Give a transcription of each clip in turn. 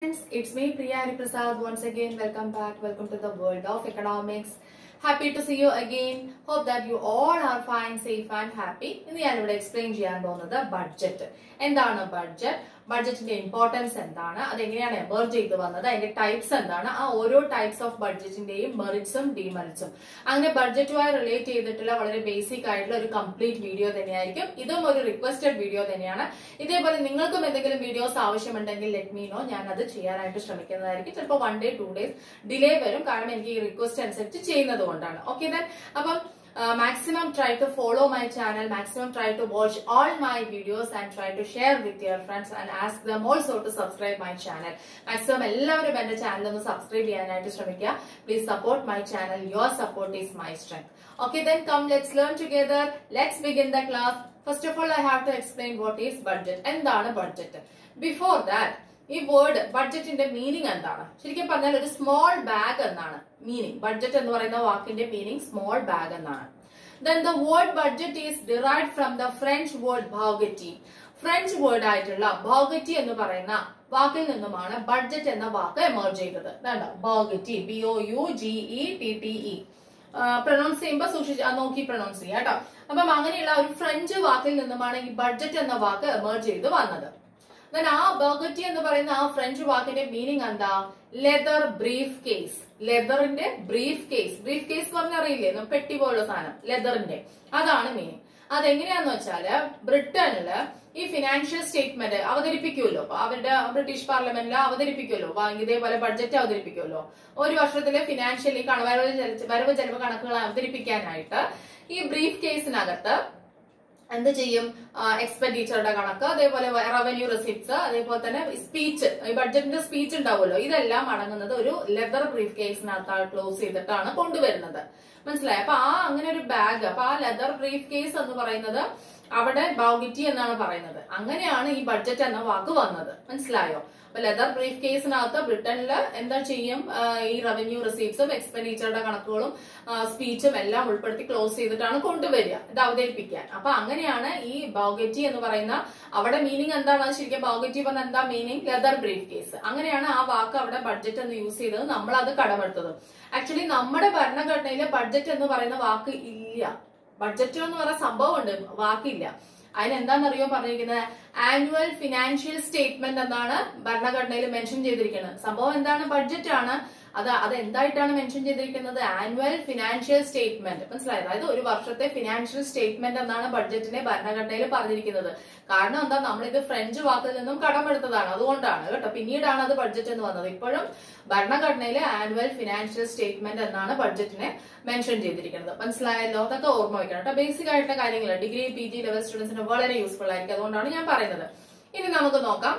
friends, it's me Priya Hariprasad once again. Welcome back. Welcome to the world of economics. Happy to see you again. Hope that you all are fine, safe and happy. ഇന്ന് ഞാനിവിടെ explain ചെയ്യാൻ പോകുന്നത് budget എന്താണ് budget ബഡ്ജറ്റിന്റെ importance എന്താണ് അതെങ്ങനെയാണ് emerge ചെയ്ത് വന്നത് അതിന്റെ ടൈപ്സ് എന്താണ് ആ ഓരോ ടൈപ്സ് ഓഫ് ബഡ്ജറ്റിന്റെയും മെറിറ്റ്സും ഡിമെറിറ്റ്സും അങ്ങനെ ബഡ്ജറ്റുമായി റിലേറ്റ് ചെയ്തിട്ടുള്ള വളരെ ബേസിക് ആയിട്ടുള്ള ഒരു കംപ്ലീറ്റ് വീഡിയോ തന്നെയായിരിക്കും ഇതും ഒരു റിക്വസ്റ്റഡ് വീഡിയോ തന്നെയാണ് ഇതേപോലെ നിങ്ങൾക്കും എന്തെങ്കിലും വീഡിയോസ് ആവശ്യമുണ്ടെങ്കിൽ ലെറ്റ് മീ നോ ഞാൻ അത് ചെയ്യാനായിട്ട് ശ്രമിക്കുന്നതായിരിക്കും ചിലപ്പോൾ one day two days delay വരും കാരണം എനിക്ക് ഈ റിക്വസ്റ്റ് അനുസരിച്ച് ചെയ്യുന്നത് കൊണ്ടാണ് ഓക്കെ ദൻ അപ്പം maximum try to follow my channel maximum try to watch all my videos and try to share with your friends and ask them also to subscribe my channel maximum എല്ലാവരും എന്റെ channel ഒന്ന് subscribe ചെയ്യാനായിട്ട് ശ്രമിക്കുക please support my channel your support is my strength okay then come let's learn together let's begin the class first of all I have to explain what is budget എന്താണ് budget before that ഈ word ബഡ്ജറ്റിന്റെ meaning എന്താണ് ശരിക്കും പറഞ്ഞാൽ ഒരു small bag എന്നാണ് meaning budget എന്ന് പറയുന്ന വാക്കിന്റെ മീനിങ് സ്മോൾ ബാഗ് എന്നാണ് then the word budget is derived from the French word bougette French word ആയിട്ടുള്ള ഭൗഗറ്റി എന്ന് പറയുന്ന വാക്കിൽ നിന്നുമാണ് ബഡ്ജറ്റ് എന്ന വാക്ക് എമർജ് ചെയ്തത് വേണ്ട bougette B O U G E T T E pronounce ചെയ്യുമ്പോൾ സൂക്ഷിച്ച് നോക്കി പ്രൊനൗൺസ് ചെയ്യുക കേട്ടോ അപ്പം അങ്ങനെയുള്ള ഒരു ഫ്രഞ്ച് വാക്കിൽ നിന്നുമാണ് ഈ ബഡ്ജറ്റ് എന്ന വാക്ക് എമർജ് ചെയ്ത് വന്നത് ദെൻ ആ ബർഗറ്റി എന്ന് പറയുന്ന ആ ഫ്രഞ്ച് വാക്കിന്റെ മീനിങ് എന്താ ലെതർ ബ്രീഫ് കേസ് ലെതറിന്റെ ബ്രീഫ് കേസ് ബ്രീഫ് കേസ് പറഞ്ഞറിയില്ലേ പെട്ടി പോലുള്ള സാധനം ലെതറിന്റെ അതാണ് മീനിങ് അതെങ്ങനെയാന്ന് വെച്ചാല് ബ്രിട്ടനില് ഈ ഫിനാൻഷ്യൽ സ്റ്റേറ്റ്മെന്റ് അവതരിപ്പിക്കുമല്ലോ അവരുടെ ബ്രിട്ടീഷ് പാർലമെന്റിൽ അവതരിപ്പിക്കുമല്ലോ ഇതേപോലെ ബഡ്ജറ്റ് അവതരിപ്പിക്കുമല്ലോ ഒരു വർഷത്തിലെ ഫിനാൻഷ്യലി വരവ് വരവ് ചെലവ് കണക്കുകൾ അവതരിപ്പിക്കാനായിട്ട് ഈ ബ്രീഫ് കേസിനകത്ത് എന്ത് ചെയ്യും എക്സ്പെൻഡിച്ചറുടെ കണക്ക് അതേപോലെ റവന്യൂ റെസിപ്റ്റ്സ് അതേപോലെ തന്നെ സ്പീച്ച് ഈ ബഡ്ജറ്റിന്റെ സ്പീച്ച് ഉണ്ടാവുമല്ലോ ഇതെല്ലാം അടങ്ങുന്നത് ഒരു ലെതർ ബ്രീഫ് കേസിനകത്ത് ക്ലോസ് ചെയ്തിട്ടാണ് കൊണ്ടുവരുന്നത് മനസ്സിലായി അപ്പൊ ആ അങ്ങനെ ഒരു ബാഗ് അപ്പൊ ആ ലെതർ ബ്രീഫ് കേസ് എന്ന് പറയുന്നത് അവിടെ ബൗഗിറ്റി എന്നാണ് പറയുന്നത് അങ്ങനെയാണ് ഈ ബഡ്ജറ്റ് എന്ന വാക്ക് വന്നത് മനസ്സിലായോ അപ്പൊ ലെതർ ബ്രീഫ് കേസിനകത്ത് ബ്രിട്ടനിൽ എന്താ ചെയ്യും ഈ റവന്യൂ റിസീപ്സും എക്സ്പെൻഡിച്ചറുടെ കണക്കുകളും സ്പീച്ചും എല്ലാം ഉൾപ്പെടുത്തി ക്ലോസ് ചെയ്തിട്ടാണ് കൊണ്ടുവരിക ഇത് അവതരിപ്പിക്കാൻ അപ്പൊ അങ്ങനെയാണ് ഈ ബൗഗറ്റി എന്ന് പറയുന്ന അവിടെ മീനിങ് എന്താണ് ശരിക്കും ബൗഗറ്റി പറഞ്ഞ എന്താ മീനിങ് ലെതർ ബ്രീഫ് കേസ് അങ്ങനെയാണ് ആ വാക്ക് അവിടെ ബഡ്ജറ്റ് എന്ന് യൂസ് ചെയ്തത് നമ്മൾ അത് കടമെടുത്തത് ആക്ച്വലി നമ്മുടെ ഭരണഘടനയിൽ ബഡ്ജറ്റ് എന്ന് പറയുന്ന വാക്ക് ഇല്ല ബഡ്ജറ്റ് എന്ന് പറയുന്ന സംഭവമുണ്ട് വാക്കില്ല അതിനെന്താണെന്നറിയോ പറഞ്ഞിരിക്കുന്നത് ആനുവൽ ഫിനാൻഷ്യൽ സ്റ്റേറ്റ്മെന്റ് എന്നാണ് ഭരണഘടനയിൽ മെൻഷൻ ചെയ്തിരിക്കുന്നത് സംഭവം എന്താണ് ബഡ്ജറ്റ് ആണ് അത് അത് എന്തായിട്ടാണ് മെൻഷൻ ചെയ്തിരിക്കുന്നത് ആനുവൽ ഫിനാൻഷ്യൽ സ്റ്റേറ്റ്മെന്റ് മനസ്സിലായത് അതായത് ഒരു വർഷത്തെ ഫിനാൻഷ്യൽ സ്റ്റേറ്റ്മെന്റ് എന്നാണ് ബഡ്ജറ്റിനെ ഭരണഘടനയിൽ പറഞ്ഞിരിക്കുന്നത് കാരണം എന്താ നമ്മളിത് ഫ്രഞ്ച് വാക്കിൽ നിന്നും കടമെടുത്തതാണ് അതുകൊണ്ടാണ് കേട്ടോ പിന്നീടാണ് അത് ബഡ്ജറ്റ് എന്ന് വന്നത് ഇപ്പോഴും ഭരണഘടനയിലെ ആനുവൽ ഫിനാൻഷ്യൽ സ്റ്റേറ്റ്മെന്റ് എന്നാണ് ബഡ്ജറ്റിനെ മെൻഷൻ ചെയ്തിരിക്കുന്നത് മനസ്സിലായല്ലോ അതൊക്കെ ഓർമ്മ വെക്കണം കേട്ടോ ബേസിക് ആയിട്ടുള്ള കാര്യങ്ങൾ ഡിഗ്രി പി ജി ലെവൽ സ്റ്റുഡൻസിന് വളരെ യൂസ്ഫുൾ ആയിരിക്കും അതുകൊണ്ടാണ് ഞാൻ പറയുന്നത് ഇനി നമുക്ക് നോക്കാം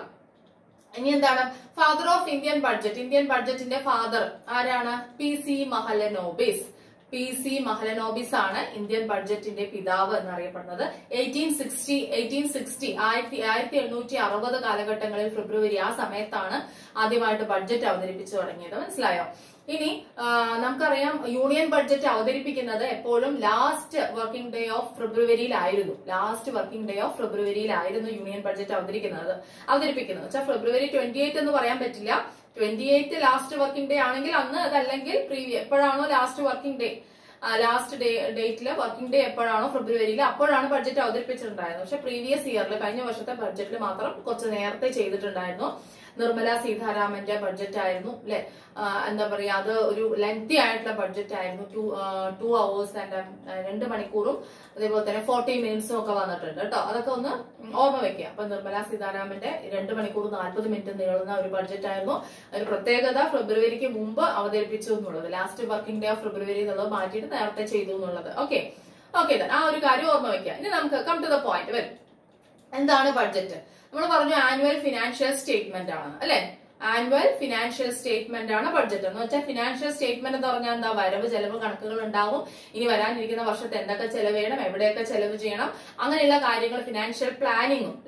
ഇനി എന്താണ് father of Indian budget Indian ബഡ്ജറ്റിന്റെ ഫാദർ ആരാണ് P C Mahalanobis P C Mahalanobis ആണ് ഇന്ത്യൻ ബഡ്ജറ്റിന്റെ പിതാവ് എന്നറിയപ്പെടുന്നത് എയ്റ്റീൻ സിക്സ്റ്റി എയ്റ്റീൻ സിക്സ്റ്റി ആയിരത്തി ആയിരത്തി എണ്ണൂറ്റി അറുപത് കാലഘട്ടങ്ങളിൽ ഫെബ്രുവരി ആ സമയത്താണ് ആദ്യമായിട്ട് ബഡ്ജറ്റ് അവതരിപ്പിച്ചു തുടങ്ങിയത് മനസ്സിലായോ ഇനി നമുക്കറിയാം യൂണിയൻ ബഡ്ജറ്റ് അവതരിപ്പിക്കുന്നത് എപ്പോഴും ലാസ്റ്റ് വർക്കിംഗ് ഡേ ഓഫ് ഫെബ്രുവരിയിലായിരുന്നു ലാസ്റ്റ് വർക്കിംഗ് ഡേ ഓഫ് ഫെബ്രുവരിയിലായിരുന്നു യൂണിയൻ ബഡ്ജറ്റ് അവതരിക്കുന്നത് അവതരിപ്പിക്കുന്നത് വെച്ചാൽ ഫെബ്രുവരി ട്വന്റി എയ്റ്റ് എന്ന് പറയാൻ പറ്റില്ല twenty eight last working day ആണെങ്കിൽ അന്ന് അതല്ലെങ്കിൽ പ്രീവിയ എപ്പോഴാണോ last working day last day ഡേറ്റില് വർക്കിംഗ് ഡേ എപ്പോഴാണോ ഫെബ്രുവരിയിൽ അപ്പോഴാണ് ബഡ്ജറ്റ് അവതരിപ്പിച്ചിട്ടുണ്ടായിരുന്നത് പക്ഷെ പ്രീവിയസ് ഇയറിൽ കഴിഞ്ഞ വർഷത്തെ ബഡ്ജറ്റിൽ മാത്രം കുറച്ച് നേരത്തെ ചെയ്തിട്ടുണ്ടായിരുന്നു നിർമ്മല സീതാരാമന്റെ ബഡ്ജറ്റ് ആയിരുന്നു അല്ലെ എന്താ പറയാ അത് ഒരു ലെങ്തി ആയിട്ടുള്ള ബഡ്ജറ്റ് ആയിരുന്നു ടു ടു അവേഴ്സ് ആൻഡ് രണ്ട് മണിക്കൂറും അതേപോലെ തന്നെ ഫോർട്ടി മിനിറ്റ്സും ഒക്കെ വന്നിട്ടുണ്ട് കേട്ടോ അതൊക്കെ ഒന്ന് ഓർമ്മ വെക്കുക അപ്പൊ നിർമ്മല സീതാരാമന്റെ രണ്ട് മണിക്കൂർ നാൽപ്പത് മിനിറ്റ് നീളുന്ന ഒരു ബഡ്ജറ്റ് ആയിരുന്നു ഒരു പ്രത്യേകത ഫെബ്രുവരിക്ക് മുമ്പ് അവതരിപ്പിച്ചു എന്നുള്ളത് last working day of February എന്നുള്ളത് മാറ്റിയിട്ട് നേരത്തെ ചെയ്തു എന്നുള്ളത് ഓക്കെ ഓക്കെ ആ ഒരു കാര്യം ഓർമ്മ വെക്കുക ഇനി നമുക്ക് കം ടു ദ പോയിന്റ് വരും എന്താണ് ബഡ്ജറ്റ് നമ്മൾ പറഞ്ഞു ആനുവൽ ഫിനാൻഷ്യൽ സ്റ്റേറ്റ്മെന്റ് ആണ് അല്ലെ ആനുവൽ ഫിനാൻഷ്യൽ സ്റ്റേറ്റ്മെന്റ് ആണ് ബഡ്ജറ്റ് എന്ന് വെച്ചാൽ ഫിനാൻഷ്യൽ സ്റ്റേറ്റ്മെന്റ് എന്ന് പറഞ്ഞാൽ എന്താ വരവ് ചെലവ് കണക്കുകൾ ഉണ്ടാവും ഇനി വരാനിരിക്കുന്ന വർഷത്തെ എന്തൊക്കെ ചെലവ് ചെയ്യണം എവിടെയൊക്കെ ചെലവ് ചെയ്യണം അങ്ങനെയുള്ള കാര്യങ്ങൾ ഫിനാൻഷ്യൽ പ്ലാനിങ്ങും അല്ലെ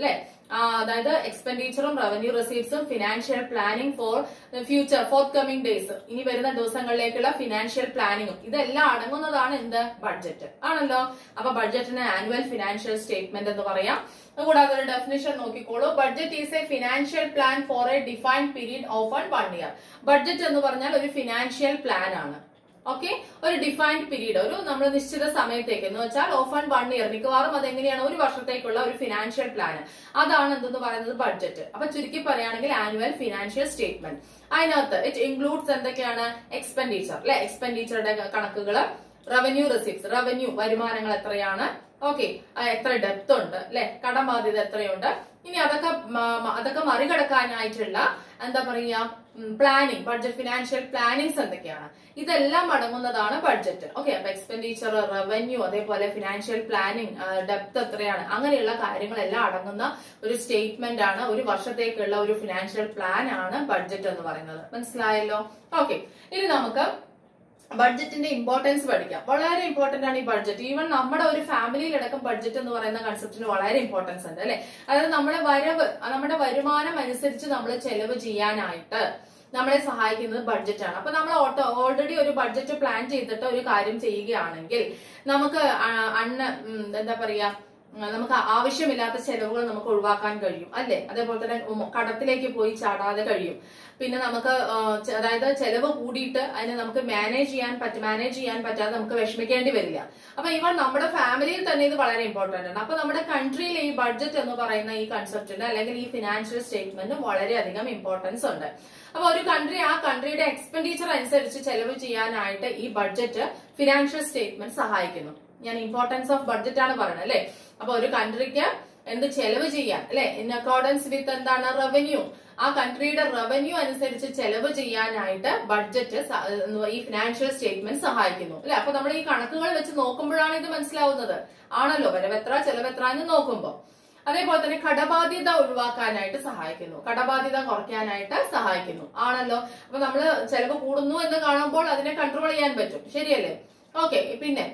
അതായത് എക്സ്പെൻഡിച്ചറും റവന്യൂ റിസീപ്സും financial planning for future forthcoming days ഇനി വരുന്ന ദിവസങ്ങളിലേക്കുള്ള ഫിനാൻഷ്യൽ പ്ലാനിങ്ങും ഇതെല്ലാം അടങ്ങുന്നതാണ് എന്ത് ബഡ്ജറ്റ് ആണല്ലോ അപ്പൊ ബഡ്ജറ്റിന് ആനുവൽ ഫിനാൻഷ്യൽ സ്റ്റേറ്റ്മെന്റ് എന്ന് പറയാം കൂടാതെ ഒരു ഡെഫിനിഷൻ നോക്കിക്കോളൂ budget is a financial plan for a defined period of one one year budget എന്ന് പറഞ്ഞാൽ ഒരു ഫിനാൻഷ്യൽ പ്ലാൻ ആണ് ഓക്കെ ഒരു ഡിഫൈൻഡ് പീരീഡ് ഒരു നമ്മൾ നിശ്ചിത സമയത്തേക്ക് എന്ന് വെച്ചാൽ ഓഫ് ആൻഡ് വൺ ഇയർ മിക്കവാറും അതെങ്ങനെയാണ് ഒരു വർഷത്തേക്കുള്ള ഒരു ഫിനാൻഷ്യൽ പ്ലാൻ അതാണ് എന്തെന്ന് പറയുന്നത് ബഡ്ജറ്റ് അപ്പൊ ചുരുക്കി പറയുകയാണെങ്കിൽ ആനുവൽ ഫിനാൻഷ്യൽ സ്റ്റേറ്റ്മെന്റ് അതിനകത്ത് ഇറ്റ് ഇൻക്ലൂഡ്സ് എന്തൊക്കെയാണ് എക്സ്പെൻഡിച്ചർ അല്ലെ എക്സ്പെൻഡിച്ചറുടെ കണക്കുകൾ റവന്യൂ റെസിപ്റ്റ്സ് റവന്യൂ വരുമാനങ്ങൾ എത്രയാണ് ഓക്കെ എത്ര ഡെപ്ത് ഉണ്ട് അല്ലെ കടബാധ്യത എത്രയുണ്ട് ഇനി അതൊക്കെ മ- അതൊക്കെ മറികടക്കാനായിട്ടുള്ള എന്താ പറയാ പ്ലാനിങ് ബഡ്ജറ്റ് ഫിനാൻഷ്യൽ പ്ലാനിങ്സ് എന്തൊക്കെയാണ് ഇതെല്ലാം അടങ്ങുന്നതാണ് ബഡ്ജറ്റ് ഓക്കെ അപ്പൊ എക്സ്പെൻഡിച്ചർ റവന്യൂ അതേപോലെ ഫിനാൻഷ്യൽ പ്ലാനിങ് ഡെപ്ത് എത്രയാണ് അങ്ങനെയുള്ള കാര്യങ്ങളെല്ലാം അടങ്ങുന്ന ഒരു സ്റ്റേറ്റ്മെന്റ് ആണ് ഒരു വർഷത്തേക്കുള്ള ഒരു ഫിനാൻഷ്യൽ പ്ലാൻ ആണ് ബഡ്ജറ്റ് എന്ന് പറയുന്നത് മനസ്സിലായല്ലോ ഓക്കെ ഇനി നമുക്ക് ബഡ്ജറ്റിന്റെ ഇമ്പോർട്ടൻസ് പഠിക്കാം വളരെ ഇമ്പോർട്ടന്റ് ആണ് ഈ ബഡ്ജറ്റ് ഈവൻ നമ്മുടെ ഒരു ഫാമിലിയിലടക്കം ബഡ്ജറ്റ് എന്ന് പറയുന്ന കൺസെപ്റ്റിന് വളരെ ഇമ്പോർട്ടൻസ് ഉണ്ട് അല്ലെ അതായത് നമ്മുടെ വരവ് നമ്മുടെ വരുമാനം അനുസരിച്ച് നമ്മൾ ചെലവ് ചെയ്യാനായിട്ട് നമ്മളെ സഹായിക്കുന്നത് ബഡ്ജറ്റ് ആണ് അപ്പൊ നമ്മൾ ഓട്ടോ ഓൾറെഡി ഒരു ബഡ്ജറ്റ് പ്ലാൻ ചെയ്തിട്ട് ഒരു കാര്യം ചെയ്യുകയാണെങ്കിൽ നമുക്ക് ആ- അണ്ണ ഉം, എന്താ പറയാ ഉം, നമുക്ക് ആവശ്യമില്ലാത്ത ചെലവുകൾ നമുക്ക് ഒഴിവാക്കാൻ കഴിയും അല്ലെ അതേപോലെ തന്നെ ഉം, കടത്തിലേക്ക് പോയി ചാടാതെ കഴിയും പിന്നെ നമുക്ക് ആ, ചെ- അതായത് ചെലവ് കൂടിയിട്ട് അതിനെ നമുക്ക് മാനേജ് ചെയ്യാൻ പറ്റ മാനേജ് ചെയ്യാൻ പറ്റാതെ നമുക്ക് വിഷമിക്കേണ്ടി വരില്ല അപ്പൊ ഇവൻ നമ്മുടെ ഫാമിലിയിൽ തന്നെ ഇത് വളരെ ഇമ്പോർട്ടന്റ് ആണ് അപ്പൊ നമ്മുടെ കൺട്രിയിൽ ഈ ബഡ്ജറ്റ് എന്ന് പറയുന്ന ഈ കൺസെപ്റ്റിന് അല്ലെങ്കിൽ ഈ ഫിനാൻഷ്യൽ സ്റ്റേറ്റ്മെന്റ് വളരെയധികം ഇമ്പോർട്ടൻസ് ഉണ്ട് അപ്പൊ ഒരു കൺട്രി ആ കൺട്രിയുടെ എക്സ്പെൻഡിച്ചർ അനുസരിച്ച് ചെലവ് ചെയ്യാനായിട്ട് ഈ ബഡ്ജറ്റ് ഫിനാൻഷ്യൽ സ്റ്റേറ്റ്മെന്റ് സഹായിക്കുന്നു ഞാൻ ഇമ്പോർട്ടൻസ് ഓഫ് ബഡ്ജറ്റ് ആണ് പറയുന്നത് അല്ലെ അപ്പൊ ഒരു കൺട്രിക്ക് എന്ത് ചെലവ് ചെയ്യാൻ അല്ലെ ഇൻ അക്കോർഡൻസ് വിത്ത് എന്താണ് റവന്യൂ ആ കൺട്രിയുടെ റവന്യൂ അനുസരിച്ച് ചെലവ് ചെയ്യാനായിട്ട് ബഡ്ജറ്റ് ഈ ഫിനാൻഷ്യൽ സ്റ്റേറ്റ്മെന്റ് സഹായിക്കുന്നു അല്ലെ അപ്പൊ നമ്മൾ ഈ കണക്കുകൾ വെച്ച് നോക്കുമ്പോഴാണ് ഇത് മനസ്സിലാവുന്നത് ആണല്ലോ വരവെത്ര ചെലവെത്ര എന്ന് നോക്കുമ്പോൾ അതേപോലെ തന്നെ കടബാധ്യത ഒഴിവാക്കാനായിട്ട് സഹായിക്കുന്നു കടബാധ്യത കുറയ്ക്കാനായിട്ട് സഹായിക്കുന്നു ആണല്ലോ അപ്പൊ നമ്മള് ചെലവ് കൂടുന്നു എന്ന് കാണുമ്പോൾ അതിനെ കൺട്രോൾ ചെയ്യാൻ പറ്റും ശരിയല്ലേ ഓക്കെ പിന്നെ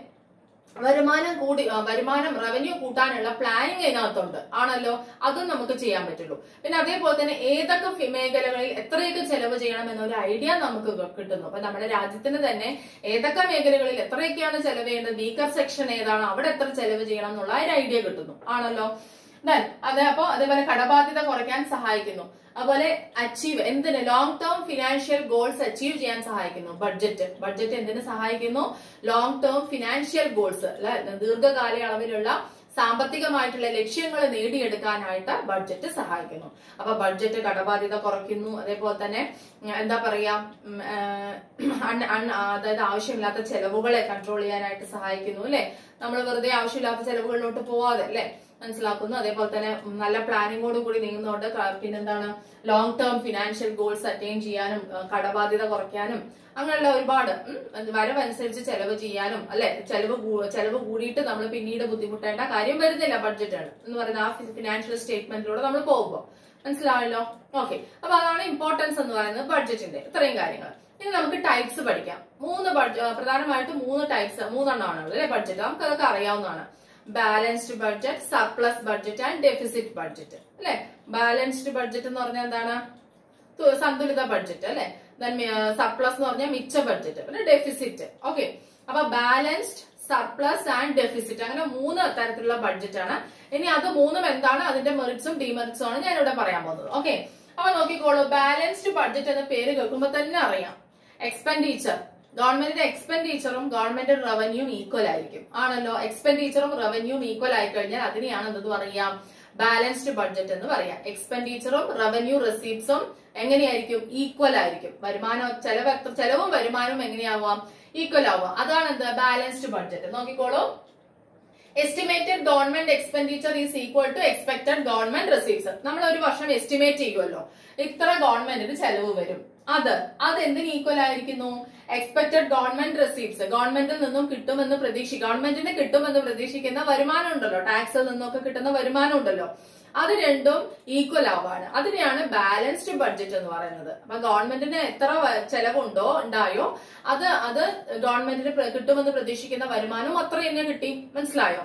വരുമാനം കൂടി ആ, വരുമാനം റവന്യൂ കൂട്ടാനുള്ള പ്ലാനിങ് ഇതിനകത്തുണ്ട് ആണല്ലോ അതും നമുക്ക് ചെയ്യാൻ പറ്റുള്ളൂ പിന്നെ അതേപോലെ തന്നെ ഏതൊക്കെ ഫി- മേഖലകളിൽ എത്രയൊക്കെ ചെലവ് ചെയ്യണം എന്നൊരു ഐഡിയ നമുക്ക് ക- കിട്ടുന്നു അപ്പൊ നമ്മുടെ രാജ്യത്തിന് തന്നെ ഏതൊക്കെ മേഖലകളിൽ എത്രയൊക്കെയാണ് ചെലവ് ചെയ്യേണ്ടത് വീക്കർ സെക്ഷൻ ഏതാണ് അവിടെ എത്ര ചെലവ് ചെയ്യണം എന്നുള്ള ഒരു ഐഡിയ കിട്ടുന്നു ആണല്ലോ Then, അതെ അപ്പൊ അതേപോലെ കടബാധ്യത കുറയ്ക്കാൻ സഹായിക്കുന്നു അതുപോലെ അച്ചീവ് എന്തിന് long term financial goals achieve ചെയ്യാൻ സഹായിക്കുന്നു ബഡ്ജറ്റ് ബഡ്ജറ്റ് എന്തിനു സഹായിക്കുന്നു ലോങ് ടേം ഫിനാൻഷ്യൽ ഗോൾസ് ദീർഘകാലയളവിലുള്ള സാമ്പത്തികമായിട്ടുള്ള ലക്ഷ്യങ്ങൾ നേടിയെടുക്കാനായിട്ട് ബഡ്ജറ്റ് സഹായിക്കുന്നു അപ്പൊ ബഡ്ജറ്റ് കടബാധ്യത കുറയ്ക്കുന്നു അതേപോലെ തന്നെ ഉം, എന്താ പറയാ ഉം, ഏഹ്, അൺ- അൺ- അതായത് ആവശ്യമില്ലാത്ത ചെലവുകളെ കൺട്രോൾ ചെയ്യാനായിട്ട് സഹായിക്കുന്നു അല്ലെ നമ്മൾ വെറുതെ ആവശ്യമില്ലാത്ത ചെലവുകളിലോട്ട് പോവാതെ അല്ലെ മനസ്സിലാക്കുന്നു അതേപോലെ തന്നെ ഉം, നല്ല പ്ലാനിങ്ങോട് കൂടി നീങ്ങുന്നതുകൊണ്ട് ക- പിന്നെന്താണ് long term financial goals attain ചെയ്യാനും ആ, കടബാധ്യത കുറയ്ക്കാനും അങ്ങനെയുള്ള ഒരുപാട് ഉം, വരവനുസരിച്ച് ചെലവ് ചെയ്യാനും അല്ലെ ചെലവ് കൂ- ചെലവ് കൂടിയിട്ട് നമ്മൾ പിന്നീട് ബുദ്ധിമുട്ടേണ്ട കാര്യം വരുന്നില്ല ബഡ്ജറ്റാണ് എന്ന് പറയുന്ന ആ ഫിനാൻഷ്യൽ സ്റ്റേറ്റ്മെന്റിലൂടെ നമ്മൾ പോകുമ്പോൾ മനസ്സിലായല്ലോ ഓക്കെ അപ്പൊ അതാണ് ഇമ്പോർട്ടൻസ് എന്ന് പറയുന്നത് ബഡ്ജറ്റിന്റെ ഇത്രയും കാര്യങ്ങൾ ഇനി നമുക്ക് ടൈപ്സ് പഠിക്കാം മൂന്ന് ബഡ്ജ പ്രധാനമായിട്ട് മൂന്ന് ടൈപ്സ് മൂന്നെണ്ണമാണ് അല്ലെ ബഡ്ജറ്റ് നമുക്ക് അതൊക്കെ അറിയാവുന്നതാണ് balanced budget surplus budget and deficit budget അല്ലെ ബാലൻസ്ഡ് ബഡ്ജറ്റ് എന്ന് പറഞ്ഞാൽ എന്താണ് തു- സന്തുലിത ബഡ്ജറ്റ് അല്ലെ സർപ്ലസ് എന്ന് പറഞ്ഞാൽ മിച്ച ബഡ്ജറ്റ് പിന്നെ ഡെഫിസിറ്റ് ഓക്കെ അപ്പൊ ബാലൻസ്ഡ് സർപ്ലസ് ആൻഡ് ഡെഫിസിറ്റ് അങ്ങനെ മൂന്ന് തരത്തിലുള്ള ബഡ്ജറ്റ് ആണ് ഇനി അത് മൂന്നും എന്താണ് അതിന്റെ മെറിറ്റ്സും ഡിമെറിറ്റ്സും ആണ് ഞാൻ ഇവിടെ പറയാൻ പോകുന്നത് ഓക്കെ അപ്പൊ നോക്കിക്കോളൂ ബാലൻസ്ഡ് ബഡ്ജറ്റ് എന്ന പേര് കേൾക്കുമ്പോൾ തന്നെ അറിയാം എക്സ്പെൻഡിച്ചർ ഗവൺമെന്റിന്റെ എക്സ്പെൻഡിച്ചറും ഗവൺമെന്റ് റവന്യൂവും ഈക്വൽ ആയിരിക്കും ആണല്ലോ എക്സ്പെൻഡിച്ചറും റവന്യൂവും ഈക്വൽ ആയി കഴിഞ്ഞാൽ അതിനെയാണ് എന്തെന്ന് പറയാം ബാലൻസ്ഡ് ബഡ്ജറ്റ് എന്ന് പറയാം എക്സ്പെൻഡിച്ചറും റവന്യൂ റെസീപ്റ്റ്സും എങ്ങനെയായിരിക്കും ഈക്വൽ ആയിരിക്കും വരുമാനം ചെലവ് എത്ര ചെലവും വരുമാനവും എങ്ങനെയാവാം ഈക്വൽ ആവാം അതാണ് എന്ത് ബാലൻസ്ഡ് ബഡ്ജറ്റ് നോക്കിക്കോളൂ estimated government expenditure is equal to expected government receipts നമ്മൾ ഒരു വർഷം എസ്റ്റിമേറ്റ് ചെയ്യുമല്ലോ ഇത്ര ഗവൺമെന്റിന് ചെലവ് വരും അത് അത് എന്തിന് ഈക്വൽ ആയിരിക്കുന്നു എക്സ്പെക്ടഡ് ഗവൺമെന്റ് റിസീപ്സ് ഗവൺമെന്റിൽ നിന്നും കിട്ടുമെന്ന് പ്രതീക്ഷ ഗവൺമെന്റിന് കിട്ടുമെന്ന് പ്രതീക്ഷിക്കുന്ന വരുമാനം ഉണ്ടല്ലോ ടാക്സിൽ നിന്നൊക്കെ കിട്ടുന്ന വരുമാനം ഉണ്ടല്ലോ അത് രണ്ടും ഈക്വൽ ആവാണ് അതിനെയാണ് ബാലൻസ്ഡ് ബഡ്ജറ്റ് എന്ന് പറയുന്നത് അപ്പൊ ഗവൺമെന്റിന് എത്ര വ- ചെലവുണ്ടോ ഉണ്ടായോ അത് അത് ഗവൺമെന്റിന് പ്ര- കിട്ടുമെന്ന് പ്രതീക്ഷിക്കുന്ന വരുമാനവും അത്ര തന്നെ കിട്ടി മനസ്സിലായോ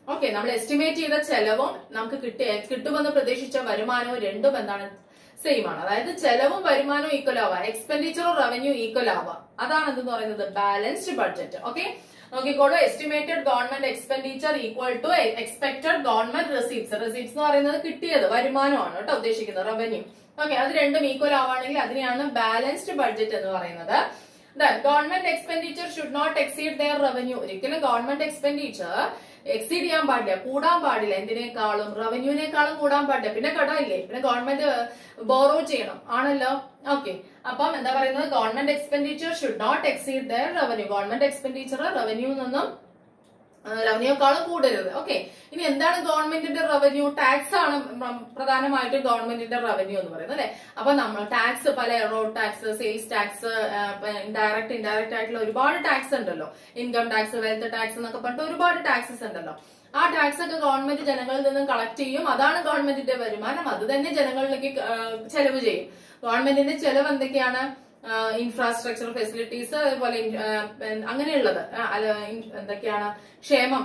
ഓക്കെ നമ്മൾ എസ്റ്റിമേറ്റ് ചെയ്ത ചെലവും നമുക്ക് കിട്ടിയ കിട്ടുമെന്ന് പ്രതീക്ഷിച്ച വരുമാനവും രണ്ടും എന്താണ് സെയിം ആണ് അതായത് ചെലവും വരുമാനവും ഈക്വൽ ആവുക എക്സ്പെൻഡിച്ചറും റവന്യൂ ഈക്വൽ ആവുക അതാണ് എന്തെന്ന് പറയുന്നത് ബാലൻസ്ഡ് ബഡ്ജറ്റ് ഓക്കെ നോക്കിക്കോളൂ estimated government expenditure equal to expected government receipts receipts എന്ന് പറയുന്നത് കിട്ടിയത് വരുമാനമാണ് കേട്ടോ ഉദ്ദേശിക്കുന്നത് റവന്യൂ ഓക്കെ അത് രണ്ടും ഈക്വൽ ആവുകയാണെങ്കിൽ അതിനെയാണ് ബാലൻസ്ഡ് ബഡ്ജറ്റ് എന്ന് പറയുന്നത് government expenditure should not exceed their revenue ഒരിക്കലും ഗവൺമെന്റ് എക്സ്പെൻഡിച്ചർ എക്സീഡ് ചെയ്യാൻ പാടില്ല കൂടാൻ പാടില്ല എന്തിനേക്കാളും റവന്യൂവിനേക്കാളും കൂടാൻ പാടില്ല പിന്നെ കടമില്ലേ പിന്നെ ഗവൺമെന്റ് ബോറോ ചെയ്യണം ആണല്ലോ ഓക്കെ അപ്പം എന്താ പറയുന്നത് government expenditure should not exceed their revenue government expenditure revenue നിന്നും റവന്യൂക്കാളും കൂടരുത് ഓക്കെ ഇനി എന്താണ് ഗവൺമെന്റിന്റെ റവന്യൂ ടാക്സ് ആണ് പ്ര- പ്രധാനമായിട്ടും ഗവൺമെന്റിന്റെ റവന്യൂ എന്ന് പറയുന്നത് അല്ലെ അപ്പൊ നമ്മൾ ടാക്സ് പല road tax sales tax direct indirect ആയിട്ടുള്ള ഒരുപാട് ടാക്സ് ഉണ്ടല്ലോ ഇൻകം ടാക്സ് വെൽത്ത് ടാക്സ് എന്നൊക്കെ പറഞ്ഞിട്ട് ഒരുപാട് ടാക്സസ് ഉണ്ടല്ലോ ആ ടാക്സ് ഒക്കെ ഗവൺമെന്റ് ജനങ്ങളിൽ നിന്നും കളക്ട് ചെയ്യും അതാണ് ഗവൺമെന്റിന്റെ വരുമാനം അത് തന്നെ ജനങ്ങളിലേക്ക് ആ, ചെലവ് ചെയ്യും ഗവൺമെന്റിന്റെ ചെലവ് എന്തൊക്കെയാണ് ഇൻഫ്രാസ്ട്രക്ചർ ഫെസിലിറ്റീസ് അതുപോലെ ഇൻ- ആ, പെ- അങ്ങനെയുള്ളത് ആ, അല്ല, ഇൻ- എന്തൊക്കെയാണ് ക്ഷേമം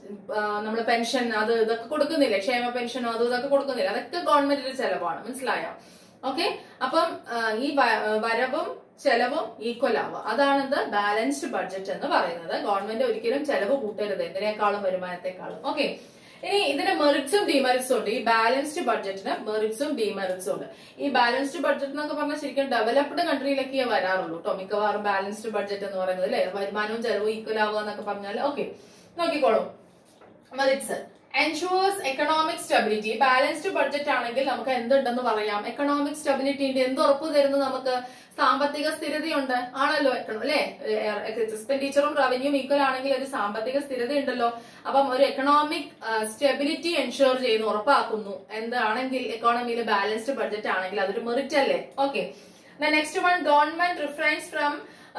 നമ്മൾ പെൻഷൻ അത് ഇതൊക്കെ കൊടുക്കുന്നില്ലേ ക്ഷേമ പെൻഷനോ അത് ഇതൊക്കെ കൊടുക്കുന്നില്ല അതൊക്കെ ഗവൺമെന്റിന്റെ ചെലവാണ് മനസ്സിലായോ ഓക്കെ അപ്പം ആ, ഈ വ- വരവും ചെലവും ഈക്വൽ ആവുക അതാണ് ഇത് ബാലൻസ്ഡ് ബഡ്ജറ്റ് എന്ന് പറയുന്നത് ഗവൺമെന്റ് ഒരിക്കലും ചെലവ് കൂട്ടരുത് എന്തിനേക്കാളും വരുമാനത്തെക്കാളും ഓക്കെ ഇനി ഇതിന് മെറിറ്റ്സും ഡിമെറിറ്റ്സും ഉണ്ട് ഈ ബാലൻസ്ഡ് ബഡ്ജറ്റിന് മെറിറ്റ്സും ഡിമെറിറ്റ്സും ഉണ്ട് ഈ ബാലൻസ്ഡ് ബഡ്ജറ്റ് എന്നൊക്കെ പറഞ്ഞാൽ ശരിക്കും ഡെവലപ്ഡ് കൺട്രിയിലൊക്കെ വരാറുള്ളൂ കേട്ടോ മിക്കവാറും ബാലൻസ്ഡ് ബഡ്ജറ്റ് എന്ന് പറയുന്നത് അല്ലെ വരുമാനവും ചെലവും ഈക്വൽ ആവുക എന്നൊക്കെ പറഞ്ഞാൽ ഓക്കെ നോക്കിക്കോളൂ merits ensures economic stability balanced budget ആണെങ്കിൽ നമുക്ക് എന്തുണ്ടെന്ന് പറയാം എക്കണോമിക് സ്റ്റെബിലിറ്റി ഉണ്ട് എന്ത് ഉറപ്പ് തരുന്നു നമുക്ക് സാമ്പത്തിക സ്ഥിരതയുണ്ട് ആണല്ലോ അല്ലെ എക്സ്പെൻഡിച്ചറും റവന്യൂ ഈക്വൽ ആണെങ്കിൽ ഒരു സാമ്പത്തിക സ്ഥിരത ഉണ്ടല്ലോ അപ്പം ഒരു എക്കണോമിക് സ്റ്റെബിലിറ്റി എൻഷുർ ചെയ്യുന്നു ഉറപ്പാക്കുന്നു എന്താണെങ്കിൽ എക്കോണമിയിൽ ബാലൻസ്ഡ് ബഡ്ജറ്റ് ആണെങ്കിൽ അതൊരു മെറിറ്റ് അല്ലേ okay next one government refrains from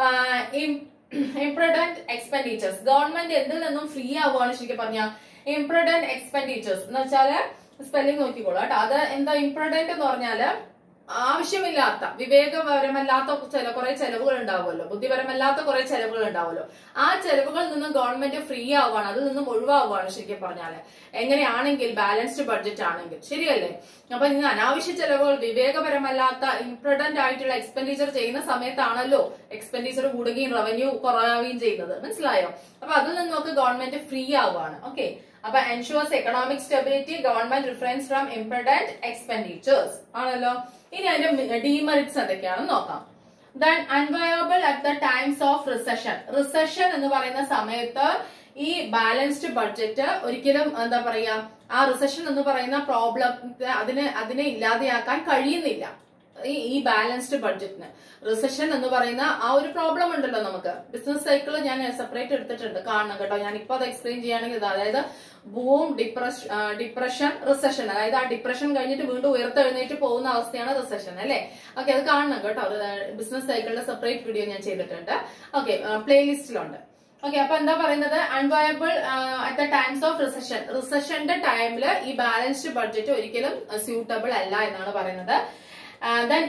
imprudent expenditures government എന്തിൽ നിന്നും ഫ്രീ ആവുകയാണ് ശരിക്കും പറഞ്ഞ ഇംപ്രഡന്റ് എക്സ്പെൻഡിച്ചേഴ്സ് എന്ന് വെച്ചാല് സ്പെല്ലിംഗ് നോക്കിക്കോളൂ കേട്ടോ അത് എന്താ ഇംപ്രഡന്റ് എന്ന് പറഞ്ഞാല് ആവശ്യമില്ലാത്ത വിവേകപരമല്ലാത്ത ചില കുറെ ചെലവുകൾ ഉണ്ടാവുമല്ലോ ബുദ്ധിപരമല്ലാത്ത കുറെ ചെലവുകൾ ഉണ്ടാവുമല്ലോ ആ ചെലവുകളിൽ നിന്നും ഗവൺമെന്റ് ഫ്രീ ആവുകയാണ് അതിൽ നിന്നും ഒഴിവാവുകയാണ് ശരിക്കും പറഞ്ഞാല് എങ്ങനെയാണെങ്കിൽ ബാലൻസ്ഡ് ബഡ്ജറ്റ് ആണെങ്കിൽ ശരിയല്ലേ അപ്പൊ ഇന്ന് അനാവശ്യ ചെലവുകൾ വിവേകപരമല്ലാത്ത ഇംപ്രഡന്റ് ആയിട്ടുള്ള എക്സ്പെൻഡിച്ചർ ചെയ്യുന്ന സമയത്താണല്ലോ എക്സ്പെൻഡിച്ചർ കൂടുകയും റവന്യൂ കുറയുകയും ചെയ്യുന്നത് മനസ്സിലായോ അപ്പൊ അതിൽ നിന്നൊക്കെ ഗവൺമെന്റ് ഫ്രീ ആവുകയാണ് ഓക്കെ അപ്പൊ ensures economic stability government refrains from imprudent expenditures ആണല്ലോ ഇനി അതിന്റെ ഡിമെറിറ്റ്സ് എന്തൊക്കെയാണെന്ന് നോക്കാം then unviable at the times of recession recession എന്ന് പറയുന്ന സമയത്ത് ഈ ബാലൻസ്ഡ് ബഡ്ജറ്റ് ഒരിക്കലും എന്താ പറയാ ആ റിസഷൻ എന്ന് പറയുന്ന പ്രോബ്ലം അതിനെ അതിനെ ഇല്ലാതെയാക്കാൻ കഴിയുന്നില്ല ഈ ഈ ബാലൻസ്ഡ് ബഡ്ജറ്റിന് റിസഷൻ എന്ന് പറയുന്ന ആ ഒരു പ്രോബ്ലം ഉണ്ടല്ലോ നമുക്ക് ബിസിനസ് സൈക്കിൾ ഞാൻ സെപ്പറേറ്റ് എടുത്തിട്ടുണ്ട് കാണണം കേട്ടോ ഞാൻ ഇപ്പൊ അത് എക്സ്പ്ലെയിൻ ചെയ്യുകയാണെങ്കിൽ ഇത് അതായത് ബൂം ഡിപ്രഷൻ ഡിപ്രഷൻ റിസഷൻ അതായത് ആ ഡിപ്രഷൻ കഴിഞ്ഞിട്ട് വീണ്ടും ഉയർത്തെഴുന്നേറ്റ് പോകുന്ന അവസ്ഥയാണ് റിസഷൻ അല്ലെ ഓക്കെ അത് കാണണം കേട്ടോ ബിസിനസ് സൈക്കിളിന്റെ സെപ്പറേറ്റ് വീഡിയോ ഞാൻ ചെയ്തിട്ടുണ്ട് ഓക്കെ പ്ലേലിസ്റ്റിലുണ്ട് ഓക്കെ അപ്പൊ എന്താ പറയുന്നത് unviable at the times of recession റിസഷന്റെ ടൈമില് ഈ ബാലൻസ്ഡ് ബഡ്ജറ്റ് ഒരിക്കലും സ്യൂട്ടബിൾ അല്ല എന്നാണ് പറയുന്നത് then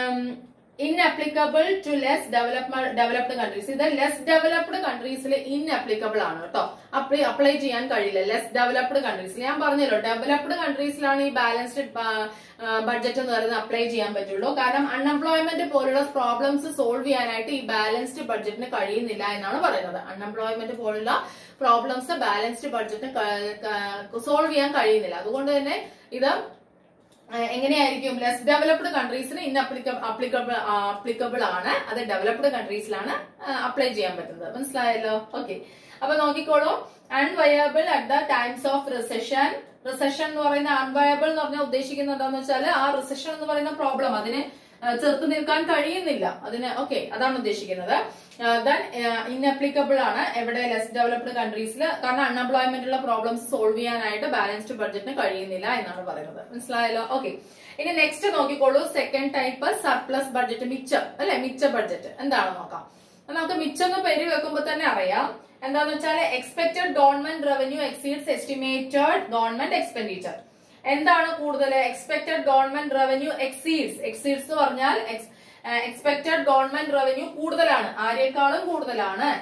inapplicable to less development developed countries ഇത് ലെസ് ഡെവലപ്ഡ് കൺട്രീസിൽ ഇൻഅപ്ലിക്കബിൾ ആണ് കേട്ടോ അപ്ലൈ അപ്ലൈ ചെയ്യാൻ കഴിയില്ല ലെസ് ഡെവലപ്ഡ് കൺട്രീസിൽ ഞാൻ പറഞ്ഞല്ലോ ഡെവലപ്ഡ് കൺട്രീസിലാണ് ഈ ബാലൻസ്ഡ് ബഡ്ജറ്റ് എന്ന് പറയുന്നത് അപ്ലൈ ചെയ്യാൻ പറ്റുള്ളൂ കാരണം അൺഎംപ്ലോയ്മെന്റ് പോലുള്ള പ്രോബ്ലംസ് സോൾവ് ചെയ്യാനായിട്ട് ഈ ബാലൻസ്ഡ് ബഡ്ജറ്റിന് കഴിയുന്നില്ല എന്നാണ് പറയുന്നത് അൺഎംപ്ലോയ്മെന്റ് പോലുള്ള പ്രോബ്ലംസ് ബാലൻസ്ഡ് ബഡ്ജറ്റിന് സോൾവ് ചെയ്യാൻ കഴിയുന്നില്ല അതുകൊണ്ട് തന്നെ ഇത് ഏഹ് എങ്ങനെയായിരിക്കും ലെസ് ഡെവലപ്ഡ് കൺട്രീസിന് ഇൻ അപ്ലിക്കബിൾ അപ്ലിക്കബിൾ ആണ് അത് ഡെവലപ്ഡ് കൺട്രീസിലാണ് അപ്ലൈ ചെയ്യാൻ പറ്റുന്നത് മനസ്സിലായല്ലോ ഓക്കെ അപ്പൊ നോക്കിക്കോളൂ unviable at the times of recession recession എന്ന് പറയുന്ന അൺവയബിൾ എന്ന് പറഞ്ഞാൽ ഉദ്ദേശിക്കുന്നത് എന്താന്ന് വെച്ചാൽ ആ റിസഷൻ എന്ന് പറയുന്ന പ്രോബ്ലം അതിനെ ഏഹ് ചെറുത്ത് നിൽക്കാൻ കഴിയുന്നില്ല അതിന് ഓക്കെ അതാണ് ഉദ്ദേശിക്കുന്നത് ദൻ ഇൻഅപ്ലിക്കബിൾ ആണ് എവിടെ ലെസ് ഡെവലപ്ഡ് കൺട്രീസിൽ കാരണം അൺഎംപ്ലോയ്മെന്റ് ഉള്ള പ്രോബ്ലംസ് സോൾവ് ചെയ്യാനായിട്ട് ബാലൻസ്ഡ് ബഡ്ജറ്റിന് കഴിയുന്നില്ല എന്നാണ് പറയുന്നത് മനസ്സിലായല്ലോ ഓക്കെ ഇനി നെക്സ്റ്റ് നോക്കിക്കോളൂ സെക്കൻഡ് ടൈപ്പ് സർപ്ലസ് ബഡ്ജറ്റ് മിച്ചം അല്ലെ മിച്ച ബഡ്ജറ്റ് എന്താണെന്ന് നോക്കാം അപ്പൊ നമുക്ക് മിച്ചം എന്ന് പേര് വെക്കുമ്പോൾ തന്നെ അറിയാം എന്താന്ന് വെച്ചാൽ expected government revenue exceeds estimated government expenditure എന്താണ് കൂടുതൽ expected government revenue exceeds exceeds എന്ന് പറഞ്ഞാൽ എക്സ്പെക്ടഡ് ഗവൺമെന്റ് റവന്യൂ കൂടുതലാണ് ആരെക്കാളും കൂടുതലാണ്